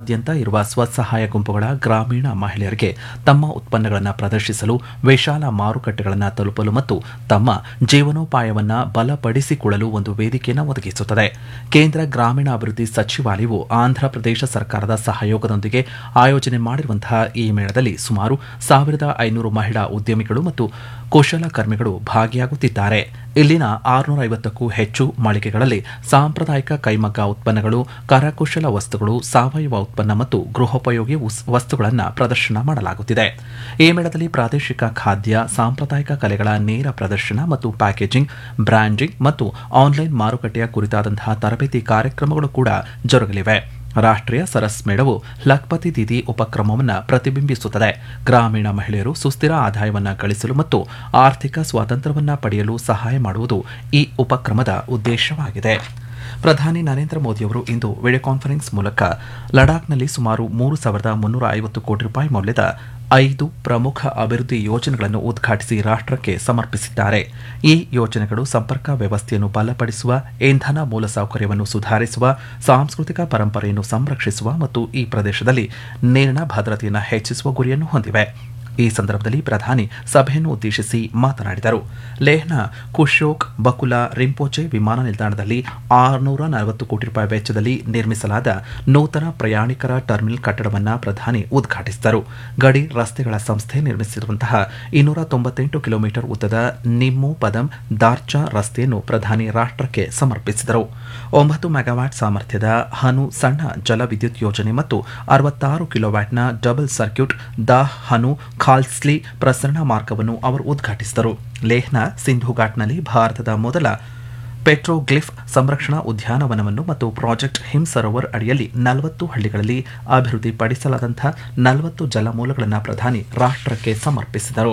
ದೇಶಾದ್ಯಂತ ಇರುವ ಸ್ವಸಹಾಯ ಗುಂಪುಗಳ ಗ್ರಾಮೀಣ ಮಹಿಳೆಯರಿಗೆ ತಮ್ಮ ಉತ್ಪನ್ನಗಳನ್ನು ಪ್ರದರ್ಶಿಸಲು ವಿಶಾಲ ಮಾರುಕಟ್ಟೆಗಳನ್ನು ತಲುಪಲು ಮತ್ತು ತಮ್ಮ ಜೀವನೋಪಾಯವನ್ನು ಬಲಪಡಿಸಿಕೊಳ್ಳಲು ಒಂದು ವೇದಿಕೆಯನ್ನು ಒದಗಿಸುತ್ತದೆ ಕೇಂದ್ರ ಗ್ರಾಮೀಣಾಭಿವೃದ್ಧಿ ಸಚಿವಾಲಯವು ಆಂಧ್ರಪ್ರದೇಶ ಸರ್ಕಾರದ ಸಹಯೋಗದೊಂದಿಗೆ ಆಯೋಜನೆ ಮಾಡಿರುವಂತಹ ಈ ಮೇಳದಲ್ಲಿ ಸುಮಾರು ಸಾವಿರದ ಐನೂರು ಮಹಿಳಾ ಉದ್ಯಮಿಗಳು ಮತ್ತು ಕುಶಲಕರ್ಮಿಗಳು ಭಾಗಿಯಾಗುತ್ತಿದ್ದಾರೆ ಇಲ್ಲಿನ ಆರುನೂರ ಐವತ್ತಕ್ಕೂ ಹೆಚ್ಚು ಮಳಿಗೆಗಳಲ್ಲಿ ಸಾಂಪ್ರದಾಯಿಕ ಕೈಮಗ್ಗ ಉತ್ಪನ್ನಗಳು ಕರಕುಶಲ ವಸ್ತುಗಳು ಸಾವಯವ ಉತ್ಪನ್ನ ಮತ್ತು ಗೃಹೋಪಯೋಗಿ ವಸ್ತುಗಳನ್ನು ಪ್ರದರ್ಶನ ಮಾಡಲಾಗುತ್ತಿದೆ ಈ ಮೇಳದಲ್ಲಿ ಪ್ರಾದೇಶಿಕ ಖಾದ್ಯ ಸಾಂಪ್ರದಾಯಿಕ ಕಲೆಗಳ ನೇರ ಪ್ರದರ್ಶನ ಮತ್ತು ಪ್ಯಾಕೇಜಿಂಗ್ ಬ್ರ್ಯಾಂಡಿಂಗ್ ಮತ್ತು ಆನ್ಲೈನ್ ಮಾರುಕಟ್ಟೆಯ ಕುರಿತಾದಂತಹ ತರಬೇತಿ ಕಾರ್ಯಕ್ರಮಗಳು ಕೂಡ ಜರುಗಲಿವೆ ರಾಷ್ಟ್ರೀಯ ಸರಸ್ ಮೇಳವು ಲಖ್ಪತಿ ದೀದಿ ಉಪಕ್ರಮವನ್ನು ಪ್ರತಿಬಿಂಬಿಸುತ್ತದೆ ಗ್ರಾಮೀಣ ಮಹಿಳೆಯರು ಸುಸ್ಥಿರ ಆದಾಯವನ್ನು ಗಳಿಸಲು ಮತ್ತು ಆರ್ಥಿಕ ಸ್ವಾತಂತ್ರ್ಯವನ್ನು ಪಡೆಯಲು ಸಹಾಯ ಮಾಡುವುದು ಈ ಉಪಕ್ರಮದ ಉದ್ದೇಶವಾಗಿದೆ ಪ್ರಧಾನಿ ನರೇಂದ್ರ ಮೋದಿಯವರು ಇಂದು ವಿಡಿಯೋ ಕಾನ್ಫರೆನ್ಸ್ ಮೂಲಕ ಲಡಾಖ್ನಲ್ಲಿ ಸುಮಾರು ಮೂರು ಸಾವಿರದ ಮುನ್ನೂರ ಐವತ್ತು ಕೋಟಿ ರೂಪಾಯಿ ಮೌಲ್ಯದ ಐದು ಪ್ರಮುಖ ಅಭಿವೃದ್ಧಿ ಯೋಜನೆಗಳನ್ನು ಉದ್ಘಾಟಿಸಿ ರಾಷ್ಟ್ರಕ್ಕೆ ಸಮರ್ಪಿಸಿದ್ದಾರೆ ಈ ಯೋಜನೆಗಳು ಸಂಪರ್ಕ ವ್ಯವಸ್ಥೆಯನ್ನು ಬಲಪಡಿಸುವ ಇಂಧನ ಮೂಲಸೌಕರ್ಯವನ್ನು ಸುಧಾರಿಸುವ ಸಾಂಸ್ಕೃತಿಕ ಪರಂಪರೆಯನ್ನು ಸಂರಕ್ಷಿಸುವ ಮತ್ತು ಈ ಪ್ರದೇಶದಲ್ಲಿ ನೀರಿನ ಭದ್ರತೆಯನ್ನು ಹೆಚ್ಚಿಸುವ ಗುರಿಯನ್ನು ಹೊಂದಿವೆ ಈ ಸಂದರ್ಭದಲ್ಲಿ ಪ್ರಧಾನಿ ಸಭೆಯನ್ನು ಉದ್ದೇಶಿಸಿ ಮಾತನಾಡಿದರು ಲೇಹ್ನ ಕುಶೋಕ್ ಬಕುಲಾ ರಿಂಪೋಚೆ ವಿಮಾನ ನಿಲ್ದಾಣದಲ್ಲಿ ಆರುನೂರ ನಲವತ್ತು ಕೋಟಿ ರೂಪಾಯಿ ವೆಚ್ಚದಲ್ಲಿ ನಿರ್ಮಿಸಲಾದ ನೂತನ ಪ್ರಯಾಣಿಕರ ಟರ್ಮಿನಲ್ ಕಟ್ಟಡವನ್ನು ಪ್ರಧಾನಿ ಉದ್ಘಾಟಿಸಿದರು ಗಡಿ ರಸ್ತೆಗಳ ಸಂಸ್ಥೆ ನಿರ್ಮಿಸಿರುವಂತಹ ಇನ್ನೂರ ತೊಂಬತ್ತೆಂಟು ಕಿಲೋಮೀಟರ್ ಉದ್ದದ ನಿಮ್ಮು ಪದಂ ದಾರ್ಚಾ ರಸ್ತೆಯನ್ನು ಪ್ರಧಾನಿ ರಾಷ್ಟ್ರಕ್ಕೆ ಸಮರ್ಪಿಸಿದರು ಒಂಬತ್ತು ಮೆಗಾವ್ಯಾಟ್ ಸಾಮರ್ಥ್ಯದ ಹನು ಸಣ್ಣ ಜಲವಿದ್ಯುತ್ ಯೋಜನೆ ಮತ್ತು ಅರವತ್ತಾರು ಕಿಲೋವ್ಯಾಟ್ನ ಡಬಲ್ ಸರ್ಕ್ಯೂಟ್ ದಾಹ್ ಹನು ಖಾಲ್ಸ್ಲಿ ಪ್ರಸರಣ ಮಾರ್ಗವನ್ನು ಅವರು ಉದ್ಘಾಟಿಸಿದರು ಲೇಹ್ನ ಸಿಂಧು ಘಾಟ್ನಲ್ಲಿ ಭಾರತದ ಮೊದಲ ಪೆಟ್ರೋಗ್ಲಿಫ್ ಸಂರಕ್ಷಣಾ ಉದ್ಯಾನವನವನ್ನು ಮತ್ತು ಪ್ರಾಜೆಕ್ಟ್ ಹಿಮ್ ಸರೋವರ್ ಅಡಿಯಲ್ಲಿ ನಲವತ್ತು ಹಳ್ಳಿಗಳಲ್ಲಿ ಅಭಿವೃದ್ಧಿಪಡಿಸಲಾದಂತಹ ನಲವತ್ತು ಜಲಮೂಲಗಳನ್ನು ಪ್ರಧಾನಿ ರಾಷ್ಟ್ರಕ್ಕೆ ಸಮರ್ಪಿಸಿದರು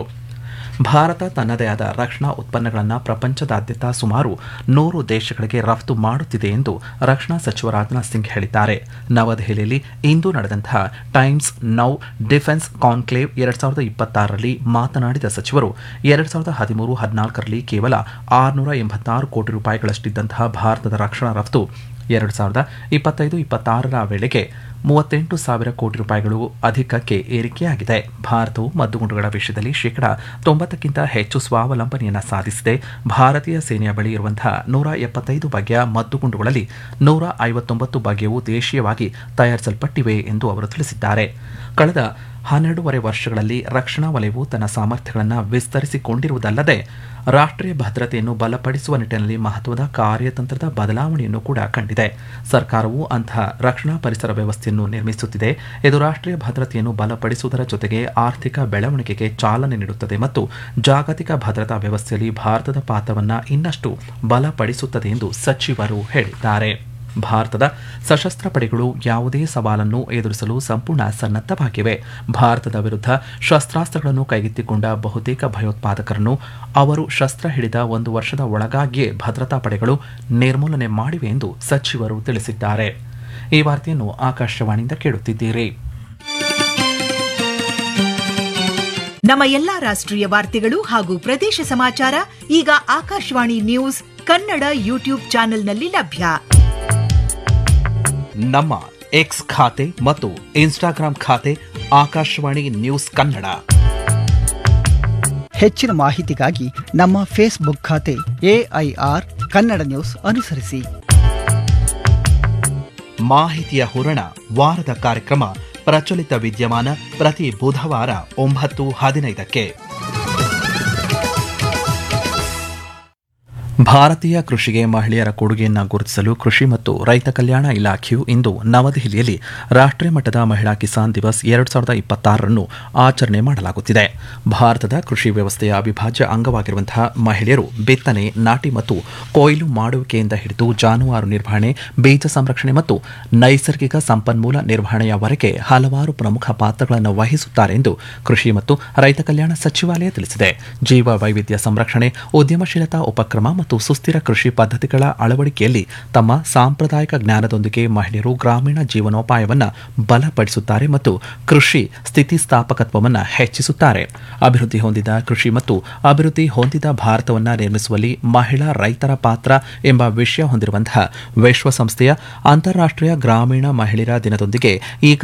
ಭಾರತ ತನ್ನದೇ ಆದ ರಕ್ಷಣಾ ಉತ್ಪನ್ನಗಳನ್ನು ಪ್ರಪಂಚದಾದ್ಯಂತ ಸುಮಾರು ನೂರು ದೇಶಗಳಿಗೆ ರಫ್ತು ಮಾಡುತ್ತಿದೆ ಎಂದು ರಕ್ಷಣಾ ಸಚಿವ ರಾಜನಾಥ್ ಸಿಂಗ್ ಹೇಳಿದ್ದಾರೆ ನವದೆಹಲಿಯಲ್ಲಿ ಇಂದು ನಡೆದಂತಹ ಟೈಮ್ಸ್ ನೌ ಡಿಫೆನ್ಸ್ ಕಾನ್ಕ್ಲೇವ್ ಎರಡ್ ಸಾವಿರದ ಇಪ್ಪತ್ತಾರರಲ್ಲಿ ಮಾತನಾಡಿದ ಸಚಿವರು ಎರಡ್ ಸಾವಿರದ ಹದಿಮೂರು ಹದಿನಾಲ್ಕರಲ್ಲಿ ಕೇವಲ ಆರುನೂರ ಎಂಬತ್ತಾರು ಕೋಟಿ ರೂಪಾಯಿಗಳಷ್ಟಿದ್ದಂತಹ ಭಾರತದ ರಕ್ಷಣಾ ರಫ್ತು ಎರಡು ಸಾವಿರದ ಇಪ್ಪತ್ತೈದು ಇಪ್ಪತ್ತಾರರ ವೇಳೆಗೆ ಮೂವತ್ತೆಂಟು ಸಾವಿರ ಕೋಟಿ ರೂಪಾಯಿಗಳು ಅಧಿಕಕ್ಕೆ ಏರಿಕೆಯಾಗಿದೆ ಭಾರತವು ಮದ್ದುಗುಂಡುಗಳ ವಿಷಯದಲ್ಲಿ ಶೇಕಡಾ ತೊಂಬತ್ತಕ್ಕಿಂತ ಹೆಚ್ಚು ಸ್ವಾವಲಂಬನೆಯನ್ನು ಸಾಧಿಸಿದೆ ಭಾರತೀಯ ಸೇನೆಯ ಬಳಿ ಇರುವಂತಹ ನೂರ ಎಪ್ಪತ್ತೈದು ಬಗೆಯ ಮದ್ದುಗುಂಡುಗಳಲ್ಲಿ ನೂರ ಐವತ್ತೊಂಬತ್ತು ಬಗೆಯವು ದೇಶೀಯವಾಗಿ ತಯಾರಿಸಲ್ಪಟ್ಟಿವೆ ಎಂದು ಅವರು ತಿಳಿಸಿದ್ದಾರೆ ಕಳೆದ ಹನ್ನೆರಡೂವರೆ ವರ್ಷಗಳಲ್ಲಿ ರಕ್ಷಣಾ ವಲಯವು ತನ್ನ ಸಾಮರ್ಥ್ಯಗಳನ್ನು ವಿಸ್ತರಿಸಿಕೊಂಡಿರುವುದಲ್ಲದೆ ರಾಷ್ಟ್ರೀಯ ಭದ್ರತೆಯನ್ನು ಬಲಪಡಿಸುವ ನಿಟ್ಟಿನಲ್ಲಿ ಮಹತ್ವದ ಕಾರ್ಯತಂತ್ರದ ಬದಲಾವಣೆಯನ್ನು ಕೂಡ ಕಂಡಿದೆ ಸರ್ಕಾರವು ಅಂತಹ ರಕ್ಷಣಾ ಪರಿಸರ ವ್ಯವಸ್ಥೆಯನ್ನು ನಿರ್ಮಿಸುತ್ತಿದೆ ಇದು ರಾಷ್ಟ್ರೀಯ ಭದ್ರತೆಯನ್ನು ಬಲಪಡಿಸುವುದರ ಜೊತೆಗೆ ಆರ್ಥಿಕ ಬೆಳವಣಿಗೆಗೆ ಚಾಲನೆ ನೀಡುತ್ತದೆ ಮತ್ತು ಜಾಗತಿಕ ಭದ್ರತಾ ವ್ಯವಸ್ಥೆಯಲ್ಲಿ ಭಾರತದ ಪಾತ್ರವನ್ನು ಇನ್ನಷ್ಟು ಬಲಪಡಿಸುತ್ತದೆ ಎಂದು ಸಚಿವರು ಹೇಳಿದ್ದಾರೆ ಭಾರತದ ಸಶಸ್ತ್ರ ಪಡೆಗಳು ಯಾವುದೇ ಸವಾಲನ್ನು ಎದುರಿಸಲು ಸಂಪೂರ್ಣ ಸನ್ನದ್ಧವಾಗಿವೆ ಭಾರತದ ವಿರುದ್ಧ ಶಸ್ತ್ರಾಸ್ತ್ರಗಳನ್ನು ಕೈಗೆತ್ತಿಕೊಂಡ ಬಹುತೇಕ ಭಯೋತ್ಪಾದಕರನ್ನು ಅವರು ಶಸ್ತ್ರ ಹಿಡಿದ ಒಂದು ವರ್ಷದ ಒಳಗಾಗಿಯೇ ಭದ್ರತಾ ಪಡೆಗಳು ನಿರ್ಮೂಲನೆ ಮಾಡಿವೆ ಎಂದು ಸಚಿವರು ತಿಳಿಸಿದ್ದಾರೆ ಈ ವಾರ್ತೆಯನ್ನು ಆಕಾಶವಾಣಿಯಿಂದ ಕೇಳುತ್ತಿದ್ದೀರಿ ನಮ್ಮ ಎಲ್ಲಾ ರಾಷ್ಟ್ರೀಯ ವಾರ್ತೆಗಳು ಹಾಗೂ ಪ್ರದೇಶ ಸಮಾಚಾರ ಈಗ ಆಕಾಶವಾಣಿ ನ್ಯೂಸ್ ಕನ್ನಡ ಯೂಟ್ಯೂಬ್ ಚಾನೆಲ್ನಲ್ಲಿ ಲಭ್ಯ ನಮ್ಮ ಎಕ್ಸ್ ಖಾತೆ ಮತ್ತು ಇನ್ಸ್ಟಾಗ್ರಾಂ ಖಾತೆ ಆಕಾಶವಾಣಿ ನ್ಯೂಸ್ ಕನ್ನಡ ಹೆಚ್ಚಿನ ಮಾಹಿತಿಗಾಗಿ ನಮ್ಮ ಫೇಸ್ಬುಕ್ ಖಾತೆ ಎಐಆರ್ ಕನ್ನಡ ನ್ಯೂಸ್ ಅನುಸರಿಸಿ ಮಾಹಿತಿಯ ಹೂರಣ ವಾರದ ಕಾರ್ಯಕ್ರಮ ಪ್ರಚಲಿತ ವಿದ್ಯಮಾನ ಪ್ರತಿ ಬುಧವಾರ ಒಂಬತ್ತು ಹದಿನೈದಕ್ಕೆ ಭಾರತೀಯ ಕೃಷಿಗೆ ಮಹಿಳೆಯರ ಕೊಡುಗೆಯನ್ನು ಗುರುತಿಸಲು ಕೃಷಿ ಮತ್ತು ರೈತ ಕಲ್ಯಾಣ ಇಲಾಖೆಯು ಇಂದು ನವದೆಹಲಿಯಲ್ಲಿ ರಾಷ್ಟ್ರೀಯ ಮಟ್ಟದ ಮಹಿಳಾ ಕಿಸಾನ್ ದಿವಸ್ ಎರಡು ಸಾವಿರದ ಇಪ್ಪತ್ತಾರರನ್ನು ಆಚರಣೆ ಮಾಡಲಾಗುತ್ತಿದೆ ಭಾರತದ ಕೃಷಿ ವ್ಯವಸ್ಥೆಯ ಅವಿಭಾಜ್ಯ ಅಂಗವಾಗಿರುವಂತಹ ಮಹಿಳೆಯರು ಬಿತ್ತನೆ ನಾಟಿ ಮತ್ತು ಕೊಯ್ಲು ಮಾಡುವಿಕೆಯಿಂದ ಹಿಡಿದು ಜಾನುವಾರು ನಿರ್ವಹಣೆ ಬೀಜ ಸಂರಕ್ಷಣೆ ಮತ್ತು ನೈಸರ್ಗಿಕ ಸಂಪನ್ಮೂಲ ನಿರ್ವಹಣೆಯವರೆಗೆ ಹಲವಾರು ಪ್ರಮುಖ ಪಾತ್ರಗಳನ್ನು ವಹಿಸುತ್ತಾರೆ ಎಂದು ಕೃಷಿ ಮತ್ತು ರೈತ ಕಲ್ಯಾಣ ಸಚಿವಾಲಯ ತಿಳಿಸಿದೆ ಜೀವ ವೈವಿಧ್ಯ ಸಂರಕ್ಷಣೆ ಉದ್ಯಮಶೀಲತಾ ಉಪಕ್ರಮ ಮತ್ತು ಸುಸ್ಥಿರ ಕೃಷಿ ಪದ್ಧತಿಗಳ ಅಳವಡಿಕೆಯಲ್ಲಿ ತಮ್ಮ ಸಾಂಪ್ರದಾಯಿಕ ಜ್ಞಾನದೊಂದಿಗೆ ಮಹಿಳೆಯರು ಗ್ರಾಮೀಣ ಜೀವನೋಪಾಯವನ್ನು ಬಲಪಡಿಸುತ್ತಾರೆ ಮತ್ತು ಕೃಷಿ ಸ್ಥಿತಿಸ್ಥಾಪಕತ್ವವನ್ನು ಹೆಚ್ಚಿಸುತ್ತಾರೆ ಅಭಿವೃದ್ಧಿ ಹೊಂದಿದ ಕೃಷಿ ಮತ್ತು ಅಭಿವೃದ್ಧಿ ಹೊಂದಿದ ಭಾರತವನ್ನು ನಿರ್ಮಿಸುವಲ್ಲಿ ಮಹಿಳಾ ರೈತರ ಪಾತ್ರ ಎಂಬ ವಿಷಯ ಹೊಂದಿರುವಂತಹ ವಿಶ್ವಸಂಸ್ಥೆಯ ಅಂತಾರಾಷ್ಟ್ರೀಯ ಗ್ರಾಮೀಣ ಮಹಿಳೆಯರ ದಿನದೊಂದಿಗೆ ಈ